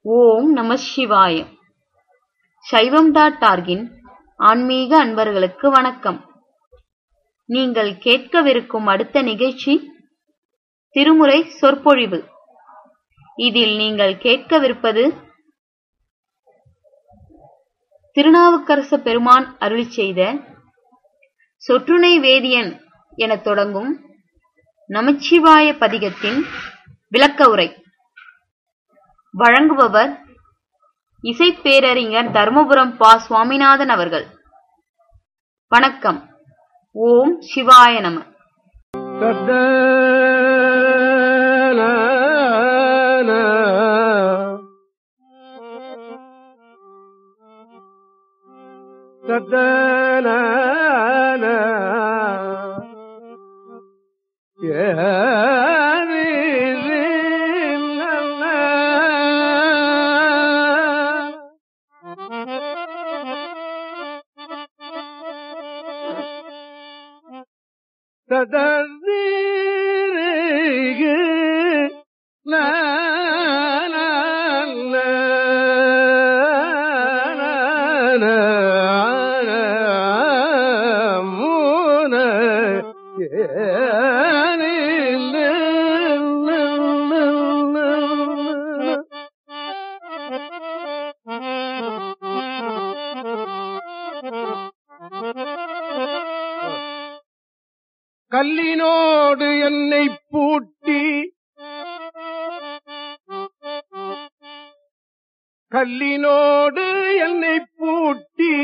ஓம் நம சிவாய சைவம் டாட் ஆர்கின் ஆன்மீக அன்பர்களுக்கு வணக்கம் நீங்கள் கேட்கவிருக்கும் அடுத்த நிகழ்ச்சி திருமுறை சொற்பொழிவு இதில் நீங்கள் கேட்கவிருப்பது திருநாவுக்கரசு பெருமான் அருளிச் செய்த சொற்றுணை வேதியன் எனத் தொடங்கும் நமச்சிவாய பதிகத்தின் விளக்க உரை வழங்குபவர் இசைப்பேரறிஞர் தர்மபுரம் பா சுவாமிநாதன் அவர்கள் வணக்கம் ஓம் சிவாய நம கல்லினோடு என்னை பூட்டி கல்லினோடு என்னை பூட்டி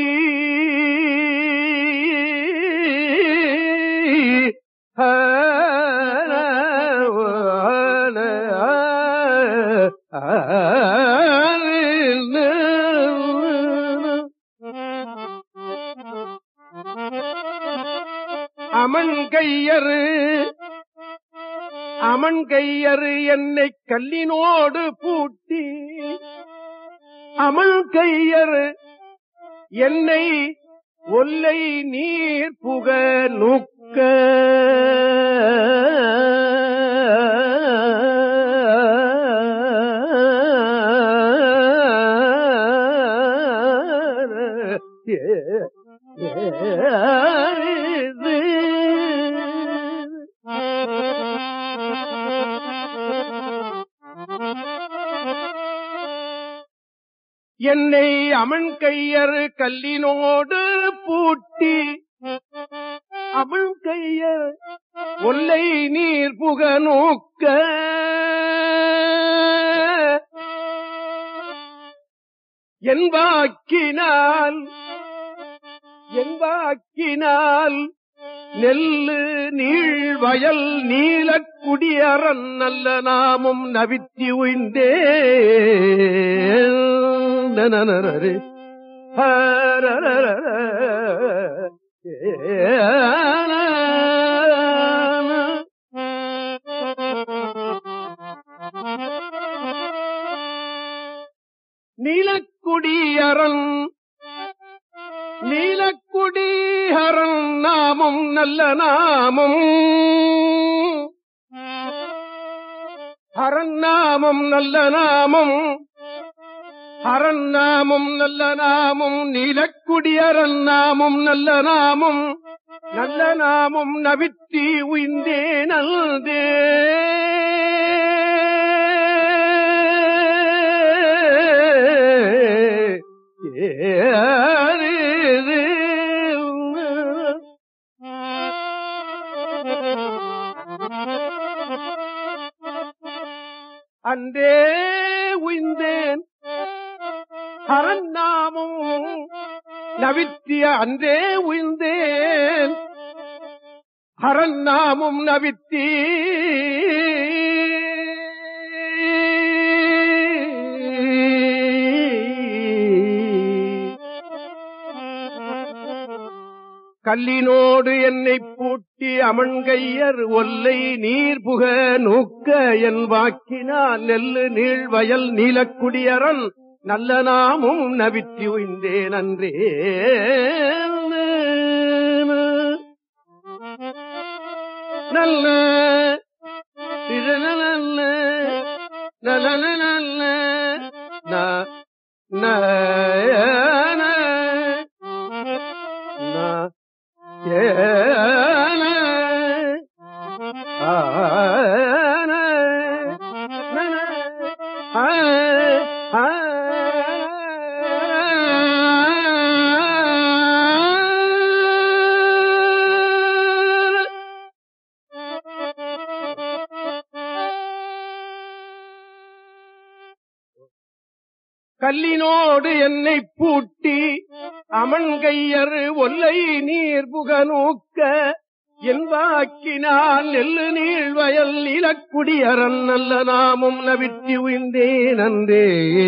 அமன் கையரு அமன் கையரு என்னை கல்லினோடு பூட்டி அமன் கையரு என்னை ஒல்லை நீர் புக நுக்க என்னை அமன் கையர் கல்லினோடு பூட்டி அமன் கையர் ஒல்லை நீர் புக நோக்க என்பாக்கினால் என்பாக்கினால் நெல்லு நீள் வயல் நீலக்குடியறன் நல்ல நாமும் நவித்தி உய்ந்தே நனனரே. ஹரரரர. நீலக்குடியறன் நீலக்குடிஹரன் நாமம் நல்ல நாமம் ஹரன் நாமம் நல்ல நாமம் ஹரன் நாமம் நல்ல நாமம் நீலக்குடியரன் நாமம் நல்ல நாமம் நல்ல நாமம் நவித்தி உய்ந்தே நல்தே அன்றே உய்ந்தேன் ஹரன் நாமம் நவித்திய அன்றே உய்ந்தேன் ஹரன் நாமம் நவித்தி கல்லினோடு என்னை பூட்டி அமன்கையர் ஒல்லை நீர் புக நூக்க என் வாக்கினால் நெல்லு நீள் வயல் நீலக்குடியரன் நல்ல நாமும் நவித்தி உய்ந்தேன் அன்றே நல்ல இது நல்ல நலன நல்ல ந ஏன ஆன நன ஆ ஆ கல்லினோடு என்னை பூட்டி அமன்கையர் ஒல்லை நீர் புக நோக்க என் வாக்கினால் நெல்லு நீள் வயல் நிலக்குடி அரண் நல்ல நாமும் நவிற்றி உய்ந்தேன் அன்றே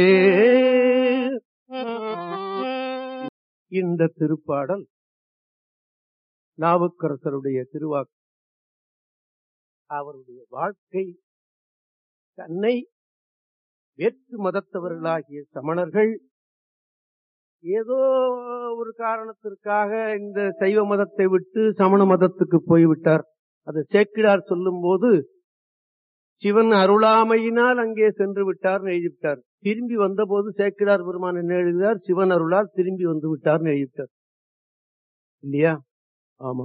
இந்த திருப்பாடல் நாவுக்கரசருடைய திருவாக்கு அவருடைய வாழ்க்கை தன்னை வேற்று மதத்தவர்களாகிய சமணர்கள் ஏதோ ஒரு காரணத்திற்காக இந்த சைவ மதத்தை விட்டு சமண மதத்துக்கு போய்விட்டார் அது சேக்கிடார் சொல்லும் போது சிவன் அருளாமையினால் அங்கே சென்று விட்டார் எழுதிவிட்டார் திரும்பி வந்தபோது சேக்கிடார் பெருமான் என்ன எழுதினார் சிவன் அருளால் திரும்பி வந்து விட்டார் எழுதிவிட்டார் இல்லையா ஆமா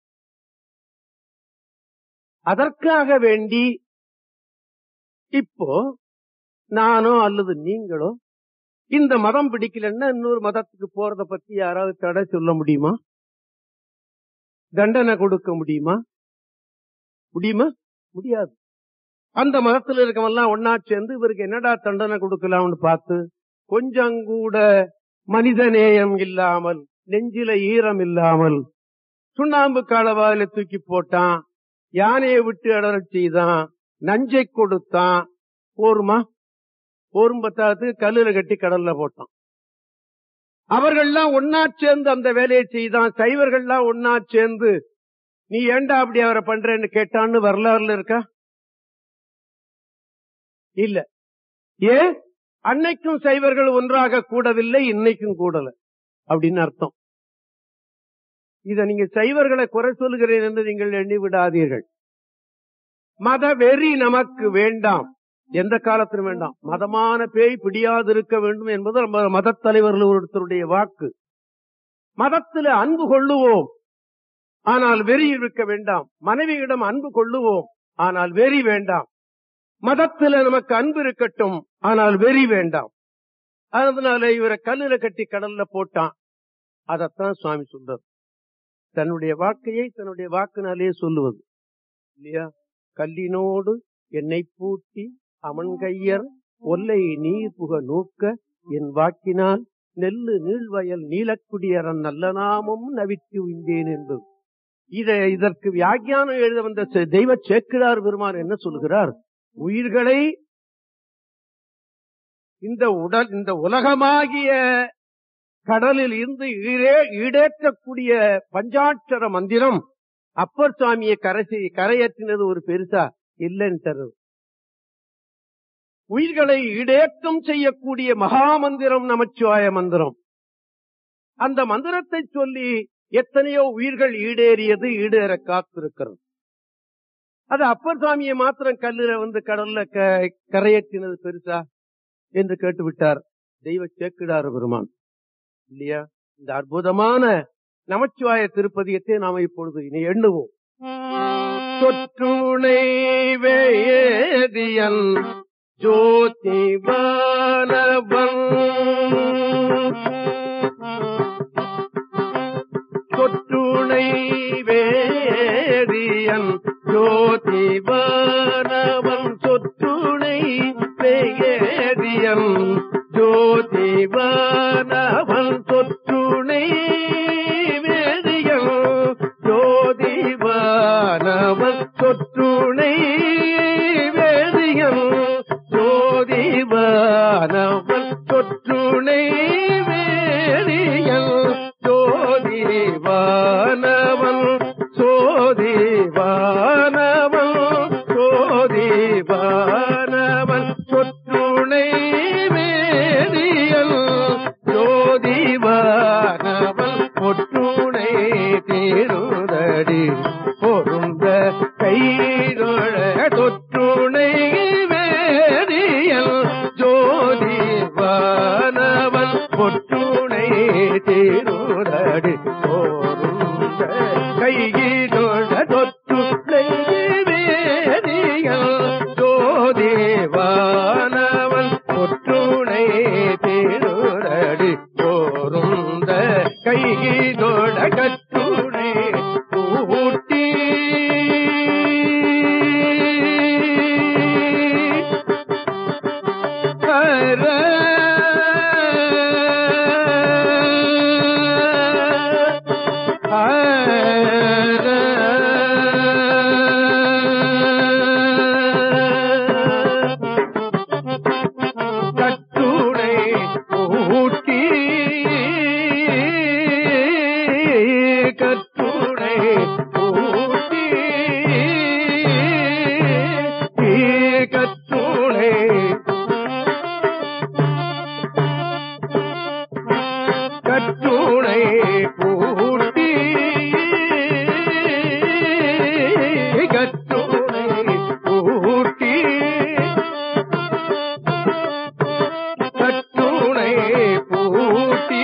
அதற்காக வேண்டி இப்போ நானோ அல்லது நீங்களோ இந்த மதம் பிடிக்கலன்னா இன்னொரு மதத்துக்கு போறத பத்தி யாராவது தடை சொல்ல முடியுமா தண்டனை கொடுக்க முடியுமா முடியுமா முடியாது அந்த மதத்துல இருக்கவெல்லாம் ஒன்னா சேர்ந்து இவருக்கு என்னடா தண்டனை கொடுக்கலாம்னு பார்த்து கொஞ்சம் கூட மனித நேயம் இல்லாமல் நெஞ்சில ஈரம் இல்லாமல் சுண்ணாம்பு காலவாயில தூக்கி போட்டான் யானையை விட்டு அடரச் செய்தான் நஞ்சை கொடுத்தான் போருமா போரும் பத்தாவது கல்லுல கட்டி கடல்ல போட்டான் அவர்கள்லாம் ஒன்னா சேர்ந்து அந்த வேலையை செய்தான் சைவர்கள்லாம் ஒன்னா சேர்ந்து நீ ஏண்டா அப்படி அவரை பண்றேன்னு கேட்டான்னு வரலாறுல இருக்கா இல்ல ஏ அன்னைக்கும் சைவர்கள் ஒன்றாக கூடவில்லை இன்னைக்கும் கூடல அப்படின்னு அர்த்தம் இத நீங்க சைவர்களை குறை சொல்கிறேன் என்று நீங்கள் எண்ணி விடாதீர்கள் மத வெறி நமக்கு வேண்டாம் எந்த காலத்திலும் வேண்டாம் மதமான பேய் பிடியாதிருக்க வேண்டும் என்பது நம்ம மத தலைவர்கள் ஒருத்தருடைய வாக்கு மதத்தில் அன்பு கொள்ளுவோம் ஆனால் வெறி இருக்க வேண்டாம் மனைவியிடம் அன்பு கொள்ளுவோம் ஆனால் வெறி வேண்டாம் மதத்துல நமக்கு அன்பு இருக்கட்டும் ஆனால் வெறி வேண்டாம் அதனால இவரை கல்லுல கட்டி கடல்ல போட்டான் அதத்தான் சுவாமி சொல்றார் தன்னுடைய வாக்கையை தன்னுடைய வாக்குனாலே சொல்லுவது இல்லையா கல்லினோடு என்னை பூட்டி அவன் கையர் ஒல்லை நீர் புக நூக்க என் வாக்கினால் நெல்லு நீள்வயல் நீலக்குடியரன் நல்ல நாமம் நவித்து உய்ந்தேன் என்பது இத இதற்கு வியாக்கியானம் எழுத வந்த செ- தெய்வ சேக்கிழார் பெருமான் என்ன சொல்கிறார் உயிர்களை இந்த உடல் இந்த உலகமாகிய கடலில் இருந்து ஈரே ஈடேற்றக்கூடிய பஞ்சாட்சர மந்திரம் அப்பர் சுவாமியை கரை செய்- கரையேற்றினது ஒரு பெருசா இல்லைன்னு உயிர்களை ஈடேற்றம் செய்யக்கூடிய மகா மந்திரம் நமச்சிவாய மந்திரம் அந்த மந்திரத்தை சொல்லி எத்தனையோ உயிர்கள் ஈடேறியது ஈடேற காத்திருக்கிறது அது அப்பர் சுவாமியை மாத்திரம் கல்லுல வந்து கடல்ல க- கரையேற்றினது பெருசா என்று கேட்டு விட்டார் தெய்வ சேக்கிடார் பெருமான் இல்லையா இந்த அற்புதமான நமச்சிவாய திருப்பதியத்தை நாம இப்பொழுது இனி எண்ணுவோம் தொற்றுணை வேதியன் ஜோதிபாலவன் தொற்றுணை வேதியன் ஜோதிபாலவன் சொற்றுணை வேதியன் ஜோதிபாலவன் தொற்றுணை வேதியன் ஜோதிபாலவன் தொற்றுணை வேதியன் ஜோதிவானவன் தொற்றுணை வேதியல் ஜோதிவானவன் சோதிவானவன் சோதிவானவன் தொற்றுணை வேதியல் ஜோதிவானவன் ஒற்றுணை தீருதடி பொருந்த கைதொழ தொற்றுணை வேதியல் ஜோதிவான பொற்றுணை தீருதடி போருந்த கையிடொழ தொற்றுணை வேதிகள் ஜோதிவானவன் பொற்றுணை தீருதடி போருந்த கையிடொழ கற்றுணை கூட்டி கட்டுடை ஊட்டி கட்டுடை ஊட்டி கட்டுடை கட்டுணை பூட்டி கட்டுணை பூட்டி கட்டுணை பூட்டி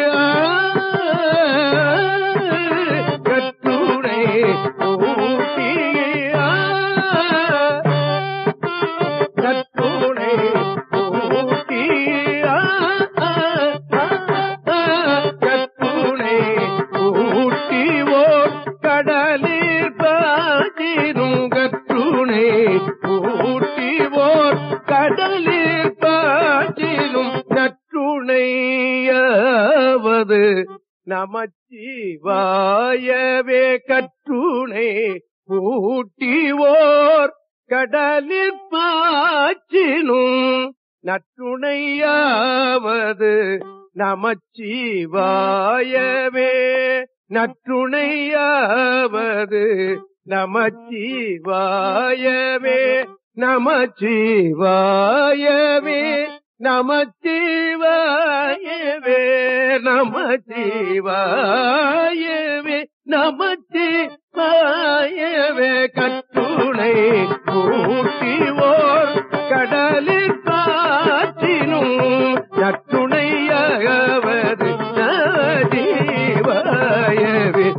கட்டுணை பூட்டி கட்டுணை பூட்டி கட்டுணை பூட்டி ஓர் கடலில் பாதிரும் கட்டுணை பூட்டி ஓர் கடலில் பாதிரும் நற்றுணையாவது நமச்சிவாயவே கற்றுணை பூட்டிவோர் கடலில் பாச்சினும் நற்றுணையாவது நமச்சிவாயவே நற்றுணையாவது நமச்சிவாயவே நமச்சிவாயவே நமச்சிவாயவே நமச்சிவாயவே நமச்சிவாயவே கற்றுணை கூட்டிவோர் கடலில் காற்றினும் நற்றுணையாவது நமச்சிவாயவே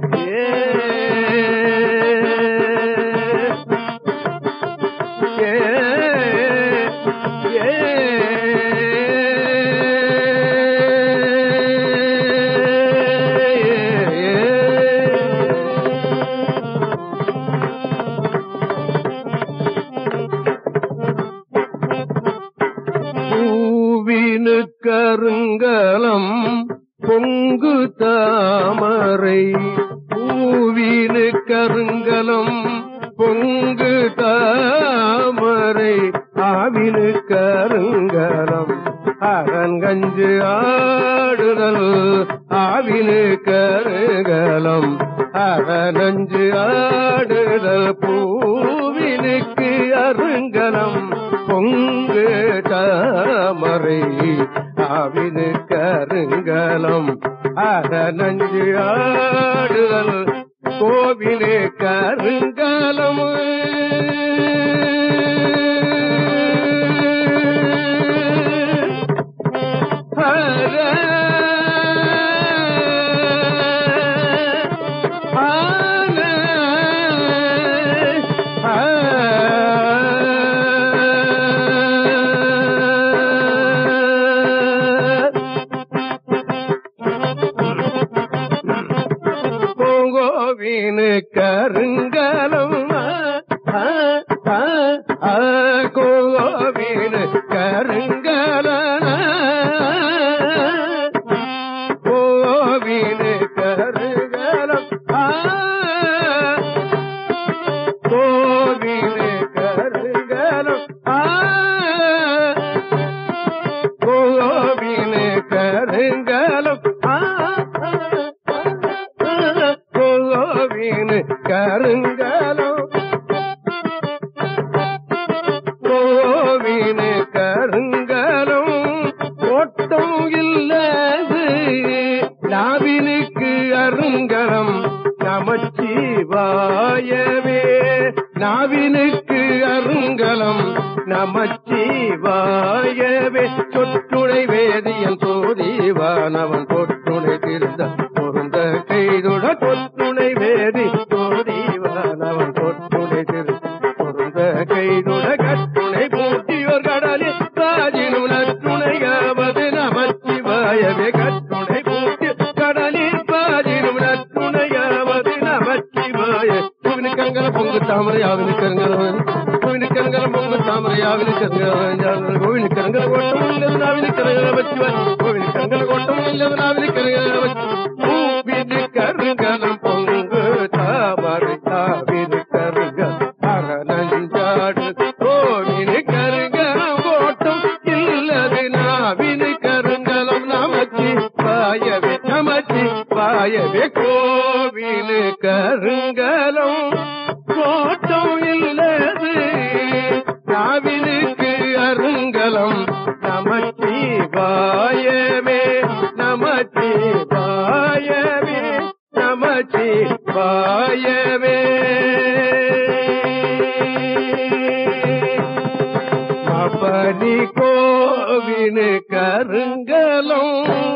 பூவினு கருங்கலம் பொங்கு தாமரை பூவினு கருங்கலம் பொங்கு தாமரை ஆவினு கருங்கலம் அகங்கஞ்சு ஆடுதல் ஆவினு கருங்கலம் அகனஞ்சு ஆடுதல் பூவினுக்கு அருங்கலம் பொங்கு தாமரை ஆவினு கருங்கலம் அகனஞ்சு ஆடுதல் கோவிலே கருங்கலம் கோவினு கருங்கலம் கோவினு கருங்கல கோவினு கருங்கலம் கோவினு கருங்கலம் கோவினு கருங்கலம் கோவினு கருங்கலம் கோவினு கருங்கலம் ஓட்டம் இல்லது நாவினுக்கு அருங்கலம் நமச்சிவாயவே நாவினுக்கு அருங்கலம் நமச்சிவாயவே சொற்றுடை வேதியன் சோதிவா வானவன் தொற்றுணை திருந்த பொருந்த கைதுட தொற்றுணை வேதி தோதிவானவன் தொற்றுணை திருந்த பொருந்த கைதுட கட்டுணை பூட்டியோர் கடலில் ராஜினும் நற்றுணையாவது நமச்சிவாயவே கட்டுணை பூட்டி கடலில் பாதினும் நற்றுணையாவது நமச்சிவாய கங்கல பொங்கு தாமரை ஆவினு கருங்கலவன் கோவினு கருங்கலம் பொங்கு தாமரை ஆவினு கருங்கலவன் கோவினு கருங்கல கோட்டம் இல்லது நாவினு கருங்கல வச்சுவன் கோவினு கருங்கல கோட்டம் இல்லது நாவினு கருங்கல வச்சு பூவினு கருங்கலம் பொங்கு தாமரை ஆவினு கருங்கல் அரணஞ்சாடு கோவினு கருங்கலம் கோட்டம் இல்லது நாவினு கருங்கலம் நமச்சி பாயவே நமச்சி பாயவே கோவிலு கருங்கலம் கோட்டம் இல்லது நாவினுக்கு அருங்கலம் நமச்சி பாயவே நமச்சி பாயவே நமச்சி பாயவே மபனி கோவினு கருங்கலம்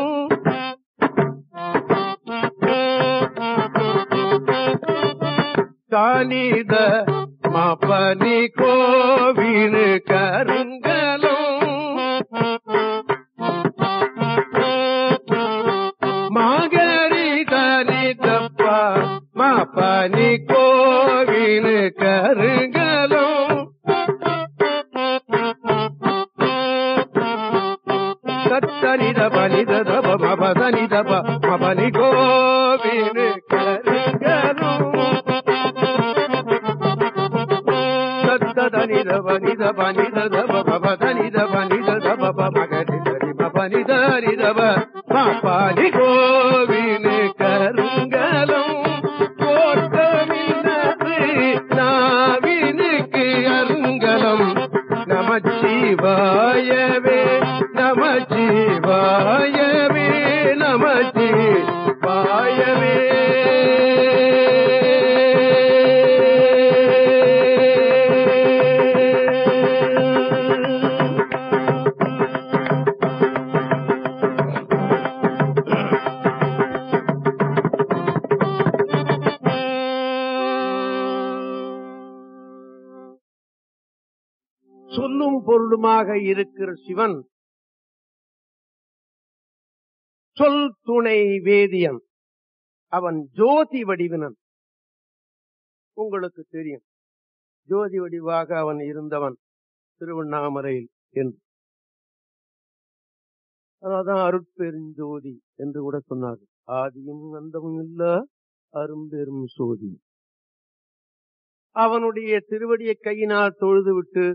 காணித மபனி கோவினு கருங்கலம் மாகரி தனி தப்பா மபனி கோவினு கருங்கலம் தத்தனித பனித தப மபதனி தப மபனி கோவினு கருங்கலம் தத்ததனித பனித பனித தப மபதனித பனித தப மகரி தரி மபனித ரிதப மபனி கோவினு கருங்கலம் கோட்டமில்லது நாவினுக்கு அருங்கலம் நமச்சிவாயவே நமச்சிவாயவே நமச்சிவாயவே சொல்லும் பொருளுமாக இருக்கிற சிவன் சொல் துணை வேதியன் அவன் ஜோதி வடிவினன் உங்களுக்கு தெரியும் ஜோதி வடிவாக அவன் இருந்தவன் திருவண்ணாமலையில் என்று அதான் அருட்பெருஞ்சோதி என்று கூட சொன்னார்கள் ஆதியும் அந்தமும் இல்ல அரும்பெரும் சோதி அவனுடைய திருவடியை கையினால் தொழுது விட்டு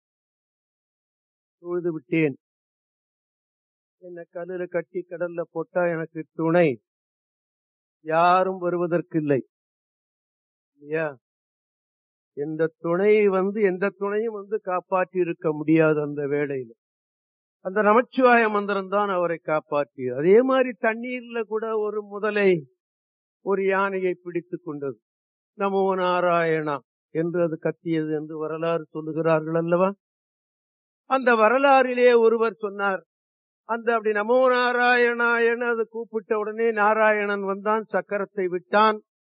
தொழுது விட்டேன் என்ன கல்லுல கட்டி கடல்ல போட்டா எனக்கு துணை யாரும் வருவதற்கில்லை இல்லையா எந்த துணை வந்து எந்த துணையும் வந்து காப்பாற்றி இருக்க முடியாது அந்த வேளையில அந்த நமச்சிவாய மந்திரம் தான் அவரை காப்பாற்றி அதே மாதிரி தண்ணீர்ல கூட ஒரு முதலை ஒரு யானையை பிடித்துக் கொண்டது நமோ நாராயணா என்று அது கத்தியது என்று வரலாறு சொல்லுகிறார்கள் அல்லவா அந்த வரலாறிலே ஒருவர் சொன்னார் அந்த அப்படி நமோ நாராயணா என அது கூப்பிட்ட உடனே நாராயணன் வந்தான் சக்கரத்தை விட்டான்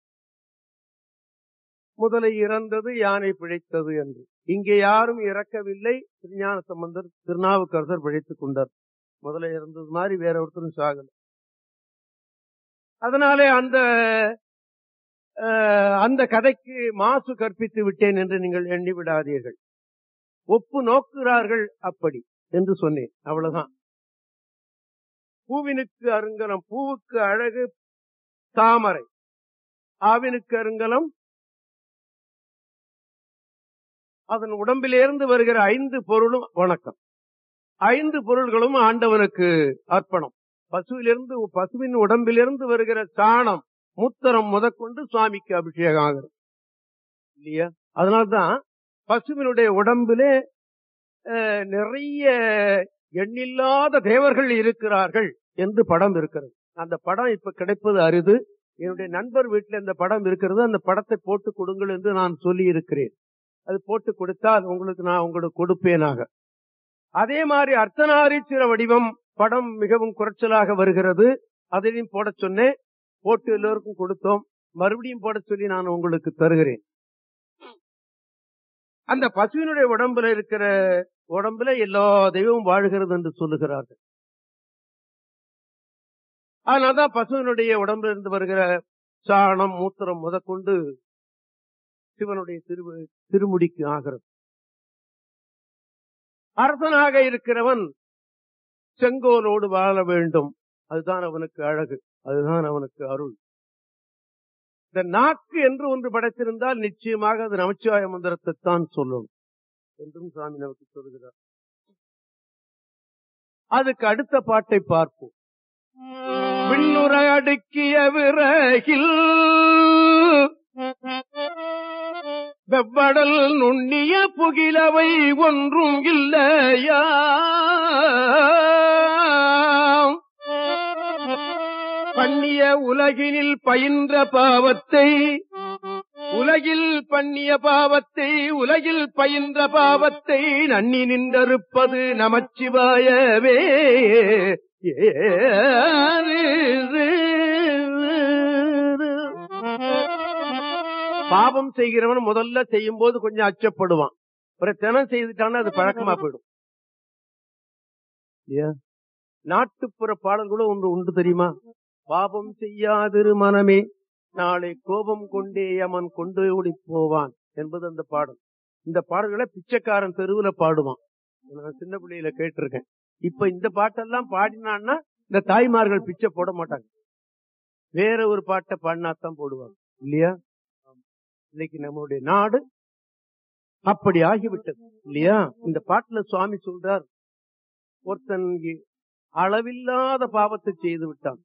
முதலை இறந்தது யானை பிழைத்தது என்று இங்கே யாரும் இறக்கவில்லை திருஞான சம்பந்தர் திருநாவுக்கரசர் பிழைத்துக் கொண்டார் முதலை இறந்தது மாதிரி வேற ஒருத்தரும் சாகல அதனாலே அந்த அந்த கதைக்கு மாசு கற்பித்து விட்டேன் என்று நீங்கள் எண்ணி விடாதீர்கள் ஒப்பு நோக்குகிறார்கள் அப்படி என்று சொன்னேன் அவ்வளவுதான் பூவினுக்கு அருங்கலம் பூவுக்கு அழகு தாமரை ஆவினுக்கு அருங்கலம் அதன் உடம்பிலிருந்து வருகிற ஐந்து பொருளும் வணக்கம் ஐந்து பொருள்களும் ஆண்டவனுக்கு அர்ப்பணம் பசுவிலிருந்து பசுவின் உடம்பிலிருந்து வருகிற சாணம் மூத்தரம் முதற்கொண்டு சுவாமிக்கு அபிஷேகம் ஆகிறது இல்லையா அதனால்தான் பசுவினுடைய உடம்பிலே நிறைய எண்ணில்லாத தேவர்கள் இருக்கிறார்கள் என்று படம் இருக்கிறது அந்த படம் இப்ப கிடைப்பது அரிது என்னுடைய நண்பர் வீட்டில் இந்த படம் இருக்கிறது அந்த படத்தை போட்டு கொடுங்கள் என்று நான் சொல்லி இருக்கிறேன் அது போட்டு கொடுத்தால் உங்களுக்கு நான் உங்களுக்கு கொடுப்பேனாக அதே மாதிரி அர்த்தநாரீஸ்வர வடிவம் படம் மிகவும் குறைச்சலாக வருகிறது அதையும் போட சொன்னேன் போட்டு எல்லோருக்கும் கொடுத்தோம் மறுபடியும் போட சொல்லி நான் உங்களுக்கு தருகிறேன் அந்த பசுவினுடைய உடம்புல இருக்கிற உடம்புல எல்லா தெய்வமும் வாழ்கிறது என்று சொல்லுகிறார்கள் அதனால்தான் பசுவினுடைய உடம்புல இருந்து வருகிற சாணம் மூத்திரம் முதற்கொண்டு சிவனுடைய திரு திருமுடிக்கு ஆகிறது அரசனாக இருக்கிறவன் செங்கோலோடு வாழ வேண்டும் அதுதான் அவனுக்கு அழகு அதுதான் அவனுக்கு அருள் இந்த நாக்கு என்று ஒன்று படைத்திருந்தால் நிச்சயமாக அது நமச்சிவாய மந்திரத்தை தான் சொல்லும் என்றும் சாமி நமக்கு சொல்கிறார் அதுக்கு அடுத்த பாட்டை பார்ப்போம் விண்ணுற அடுக்கிய விறகில் வெவ்வடல் நுண்ணிய புகிலவை ஒன்றும் இல்லையா பண்ணிய உலகினில் பயின்ற பாவத்தை உலகில் பண்ணிய பாவத்தை உலகில் பயின்ற பாவத்தை நன்னி நின்றறுப்பது நமச்சிவாயவே பாவம் செய்கிறவன் முதல்ல செய்யும் போது கொஞ்சம் அச்சப்படுவான் ஒரு தினம் செய்துட்டான்னா அது பழக்கமா போயிடும் நாட்டுப்புற பாடல்களும் ஒன்று உண்டு தெரியுமா பாவம் செய்யாதிரு மனமே நாளை கோபம் கொண்டே யமன் கொண்டு ஓடி போவான் என்பது அந்த பாடல் இந்த பாடல்களை பிச்சைக்காரன் தெருவுல பாடுவான் நான் சின்ன பிள்ளையில கேட்டிருக்கேன் இப்ப இந்த பாட்டெல்லாம் பாடினான்னா இந்த தாய்மார்கள் பிச்சை போட மாட்டாங்க வேற ஒரு பாட்டை பாடினாத்தான் போடுவாங்க இல்லையா இன்னைக்கு நம்மளுடைய நாடு அப்படி ஆகிவிட்டது இல்லையா இந்த பாட்டுல சுவாமி சொல்றார் ஒருத்தன் அளவில்லாத பாவத்தை செய்து விட்டான்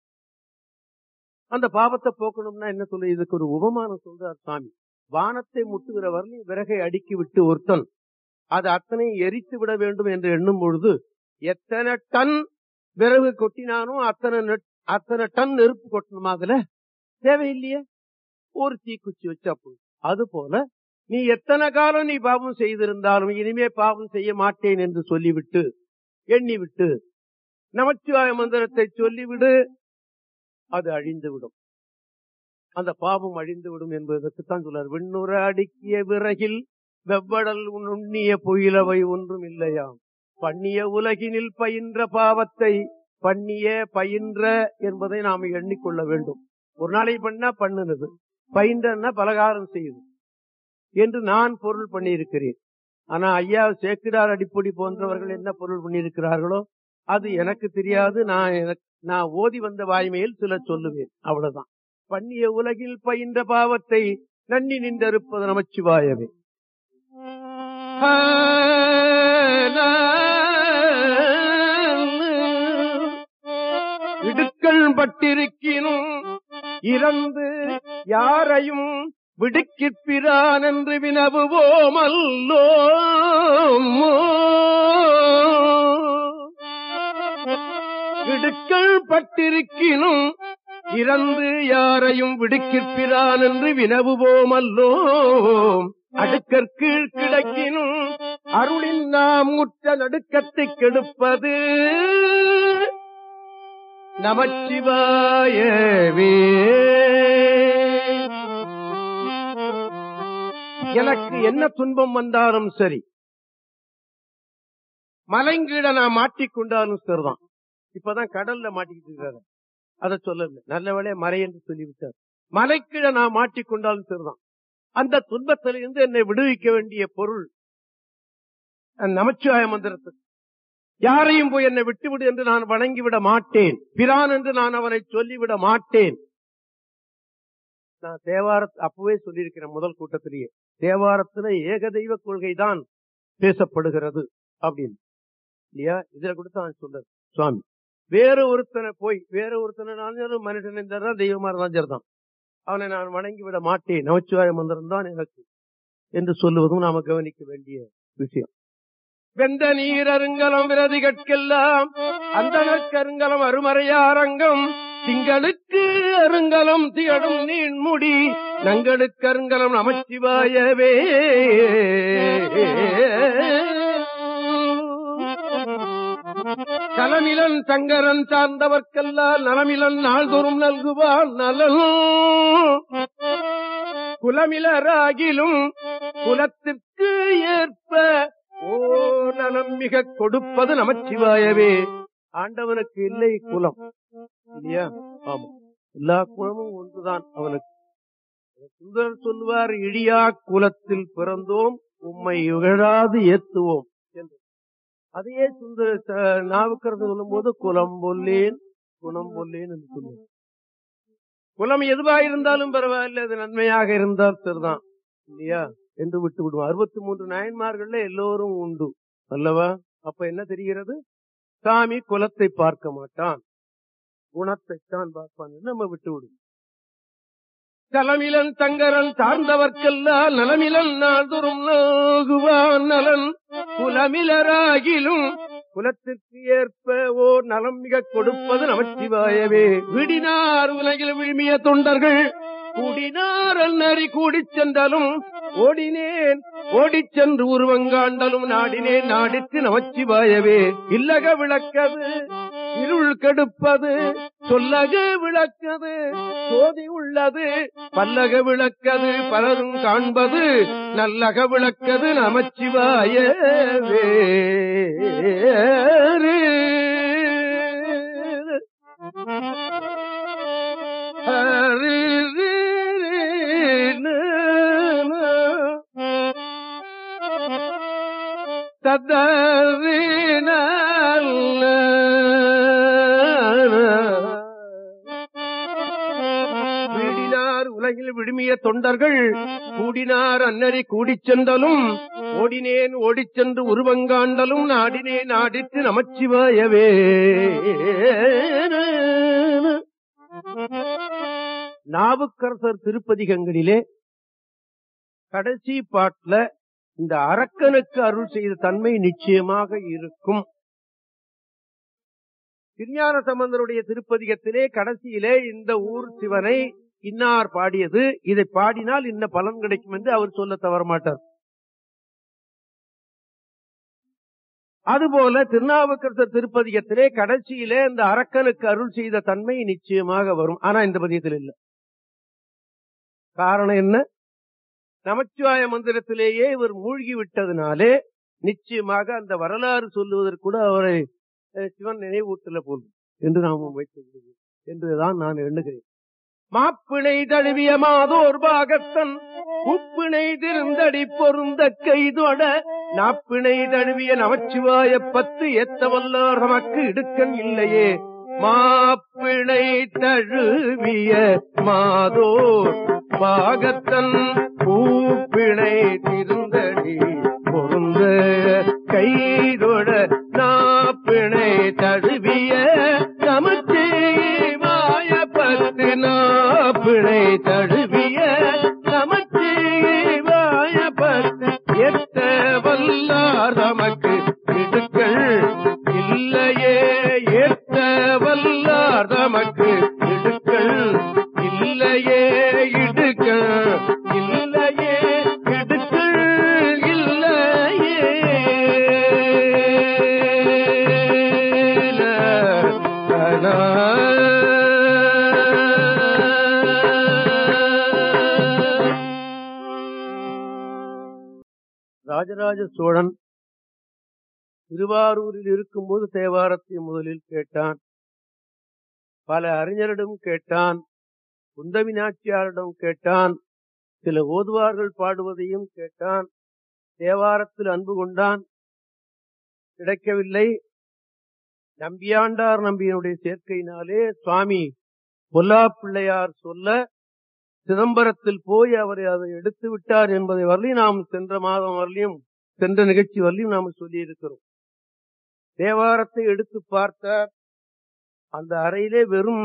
அந்த பாவத்தை போக்கணும்னா என்ன சொல்ல இதுக்கு ஒரு உபமானம் சொல்றார் சாமி வானத்தை முட்டுகிற வரலையும் விறகை அடுக்கி விட்டு ஒருத்தன் அது அத்தனை எரித்து விட வேண்டும் என்று எண்ணும் பொழுது எத்தனை டன் விறகு கொட்டினானோ அத்தனை அத்தனை டன் நெருப்பு கொட்டணுமா அதுல தேவையில்லையே ஒரு தீக்குச்சி வச்சா போதும் அது போல நீ எத்தனை காலம் நீ பாவம் செய்திருந்தாலும் இனிமே பாவம் செய்ய மாட்டேன் என்று சொல்லிவிட்டு எண்ணி விட்டு நமச்சிவாய மந்திரத்தை சொல்லிவிடு அது அழிந்து விடும் அந்த பாவம் அழிந்து விடும் என்பதற்குத்தான் சொல்றார் விண்ணுற அடுக்கிய விறகில் வெவ்வடல் நுண்ணிய புயிலவை ஒன்றும் இல்லையாம் பண்ணிய உலகினில் பயின்ற பாவத்தை பண்ணிய பயின்ற என்பதை நாம் எண்ணிக்கொள்ள வேண்டும் ஒரு நாளை பண்ணா பண்ணுனது பயின்றன்னா பலகாரம் செய்யுது என்று நான் பொருள் பண்ணியிருக்கிறேன் ஆனா ஐயா சேக்கிடார் அடிப்பொடி போன்றவர்கள் என்ன பொருள் பண்ணியிருக்கிறார்களோ அது எனக்கு தெரியாது நான் எனக்கு நான் ஓதி வந்த வாய்மையில் சில சொல்லுவேன் அவ்வளவுதான் பண்ணிய உலகில் பயின்ற பாவத்தை நன்னி நின்றறுப்பது நமச்சிவாயவே இடுக்கள் பட்டிருக்கினும் இறந்து யாரையும் விடுக்கிற்பிரான் என்று வினவுவோமல்லோ இடுக்கள் பட்டிருக்கினும் இறந்து யாரையும் விடுக்கிற்பிரான் என்று வினவுவோமல்லோ அடுக்கற்கீழ் கிடக்கினும் அருளின் நாம் முற்ற நடுக்கத்தை கெடுப்பது நமச்சிவாயவே எனக்கு என்ன துன்பம் வந்தாலும் சரி மலைங்கீழ நான் மாட்டிக்கொண்டாலும் சரிதான் இப்பதான் கடல்ல மாட்டிக்கிட்டு இருக்காரு அதை சொல்லல நல்ல வேலையை மறை என்று சொல்லிவிட்டார் மலைக்கீழ நான் மாட்டிக்கொண்டாலும் சரிதான் அந்த துன்பத்திலிருந்து என்னை விடுவிக்க வேண்டிய பொருள் நமச்சிவாய மந்திரத்துக்கு யாரையும் போய் என்னை விட்டுவிடு என்று நான் வணங்கிவிட மாட்டேன் பிரான் என்று நான் அவனை சொல்லிவிட மாட்டேன் நான் தேவார அப்பவே சொல்லியிருக்கிறேன் முதல் கூட்டத்திலேயே தேவாரத்துல ஏக தெய்வ கொள்கை தான் பேசப்படுகிறது அப்படின்னு இல்லையா இதுல கூட தான் சொல்றது சுவாமி வேற ஒருத்தனை போய் வேற ஒருத்தனை நான் மனுஷன் இருந்தா தெய்வமா இருந்தாலும் சரிதான் அவனை நான் வணங்கி விட மாட்டேன் நவச்சுவாய மந்திரம் தான் எனக்கு என்று சொல்லுவதும் நாம கவனிக்க வேண்டிய விஷயம் வெந்த நீர் அருங்கலம் விரதி கற்கெல்லாம் அந்த கருங்கலம் அருமறையாரங்கம் திங்களுக்கு அருங்கலம் திகழும் நீண்முடி நங்களுக்கு அருங்கலம் நமச்சிவாயவே கலமிலன் சங்கரன் சார்ந்தவர்க்கெல்லாம் நலமிலன் நாள்தோறும் நல்குவார் நலன் குலமிலராகிலும் குலத்திற்கு ஏற்ப ஓ நலம் மிக கொடுப்பது நமச்சிவாயவே ஆண்டவனுக்கு இல்லை குலம் இல்லையா ஆமா எல்லா குலமும் ஒன்றுதான் அவனுக்கு சுந்தரர் சொல்லுவார் இழியா குலத்தில் பிறந்தோம் உம்மை இகழாது ஏத்துவோம் என்று அதையே சுந்தர ச- நாவுக்கரசர் சொல்லும் போது குலம் பொல்லேன் குணம் பொல்லேன் என்று சொல்லுவார் குலம் எதுவா இருந்தாலும் பரவாயில்ல அது நன்மையாக இருந்தால் சரிதான் இல்லையா என்று விட்டு விடுவோம் அறுபத்தி மூன்று நாயன்மார்கள்ல எல்லோரும் உண்டு அல்லவா அப்ப என்ன தெரிகிறது சாமி குலத்தை பார்க்க மாட்டான் குணத்தைத்தான் பார்ப்பான் நம்ம விட்டு விடுவோம் தலமிலன் தங்கரன் சார்ந்தவர்க்கெல்லாம் நலமிலன் நாள்தோறும் நல்குவான் நலன் குலமிலராகிலும் குலத்திற்கு ஏற்ப ஓர் நலம் மிக கொடுப்பது நமச்சிவாயவே விடினார் உலகில் விழுமிய தொண்டர்கள் கூடினார் அன்னறி கூடிச் சென்றாலும் ஓடினேன் ஓடிச் சென்று உருவங்காண்டலும் நாடினேன் நாடித்து நமச்சிவாயவே இல்லக விளக்கது இருள் கெடுப்பது சொல்லக விளக்கது சோதி உள்ளது பல்லக விளக்கது பலரும் காண்பது நல்லக விளக்கது நமச்சிவாயவே வீடினார் உலகில் விடுமிய தொண்டர்கள் கூடினார் அன்னறி கூடிச் சென்றலும் ஓடினேன் ஓடிச் சென்று உருவங்காண்டலும் நாடினேன் நாடித்து நமச்சிவாயவே நாவுக்கரசர் திருப்பதிகங்களிலே கடைசி பாட்டுல இந்த அரக்கனுக்கு அருள் செய்த தன்மை நிச்சயமாக இருக்கும் திருஞான சம்பந்தருடைய திருப்பதிகத்திலே கடைசியிலே இந்த ஊர் சிவனை இன்னார் பாடியது இதை பாடினால் இன்ன பலன் கிடைக்கும் என்று அவர் சொல்ல தவற மாட்டார் அதுபோல திருநாவுக்கரசர் திருப்பதிகத்திலே கடைசியிலே இந்த அரக்கனுக்கு அருள் செய்த தன்மை நிச்சயமாக வரும் ஆனா இந்த பதியத்தில் இல்ல காரணம் என்ன நமச்சிவாய மந்திரத்திலேயே இவர் மூழ்கி விட்டதுனாலே நிச்சயமாக அந்த வரலாறு சொல்லுவதற்கு கூட அவரை அஹ், சிவன் நினைவூட்டல போதும் என்று நாம் வைத்து என்றுதான் நான் எண்ணுகிறேன் மாப்பிணை தழுவிய மாதோர் பாகத்தன் உப்பிணை திருந்தடி பொருந்த கைதொட நாப்பிணை தழுவிய நமச்சிவாய பத்து எத்த வல்லார் நமக்கு இடுக்கன் இல்லையே மாப்பிணை தழுவிய மாதோர் பாகத்தன் பூப்பிணை திருந்தடி பொருந்த கைதொட நாப்பிணை தழுவிய நமச்சிவாய பத்து நாப்பிணை தழுவிய நமச்சிவாய பத்து எத்த வல்லார் நமக்கு இடுக்கள் இல்லையே ஏத்த வல்லார் நமக்கு இடுக்கள் இல்லையே இடுக்கள் இல்லையே இடுக்கள் இல்லையே ராஜராஜ சோழன் திருவாரூரில் இருக்கும்போது தேவாரத்தை முதலில் கேட்டான் பல அறிஞரிடம் கேட்டான் குந்தவி நாச்சியாரிடம் கேட்டான் சில ஓதுவார்கள் பாடுவதையும் கேட்டான் தேவாரத்தில் அன்பு கொண்டான் கிடைக்கவில்லை நம்பியாண்டார் நம்பியனுடைய சேர்க்கையினாலே சுவாமி பொல்லா பிள்ளையார் சொல்ல சிதம்பரத்தில் போய் அவரை அதை எடுத்து விட்டார் என்பதை வரலையும் நாம் சென்ற மாதம் வரலையும் சென்ற நிகழ்ச்சி வரலையும் நாம் சொல்லி இருக்கிறோம் தேவாரத்தை எடுத்து பார்த்தார் அந்த அறையிலே வெறும்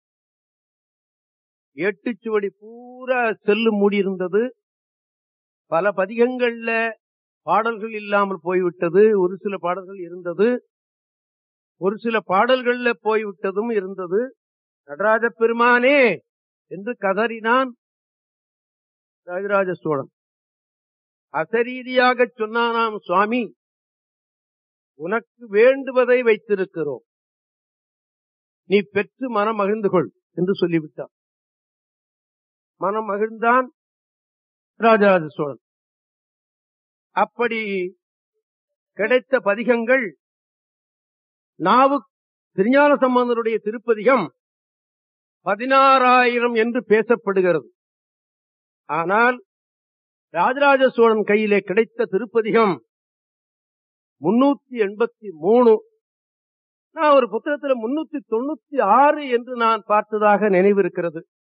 ஏட்டுச்சுவடி பூரா செல்லு மூடி இருந்தது பல பதிகங்கள்ல பாடல்கள் இல்லாமல் போய்விட்டது ஒரு சில பாடல்கள் இருந்தது ஒரு சில பாடல்கள்ல போய்விட்டதும் இருந்தது நடராஜ பெருமானே என்று கதறினான் ராஜராஜ சோழன் அசரீதியாக சொன்னானாம் சுவாமி உனக்கு வேண்டுவதை வைத்திருக்கிறோம் நீ பெற்று மனம் மகிழ்ந்து கொள் என்று சொல்லிவிட்டான் மனம் மகிழ்ந்தான் ராஜராஜ சோழன் அப்படி கிடைத்த பதிகங்கள் நாவு திருஞான சம்பந்தருடைய திருப்பதிகம் பதினாறாயிரம் என்று பேசப்படுகிறது ஆனால் ராஜராஜ சோழன் கையிலே கிடைத்த திருப்பதிகம் முன்னூத்தி எண்பத்தி மூணு நான் ஒரு புத்தகத்துல முன்னூத்தி தொண்ணூத்தி ஆறு என்று நான் பார்த்ததாக நினைவிருக்கிறது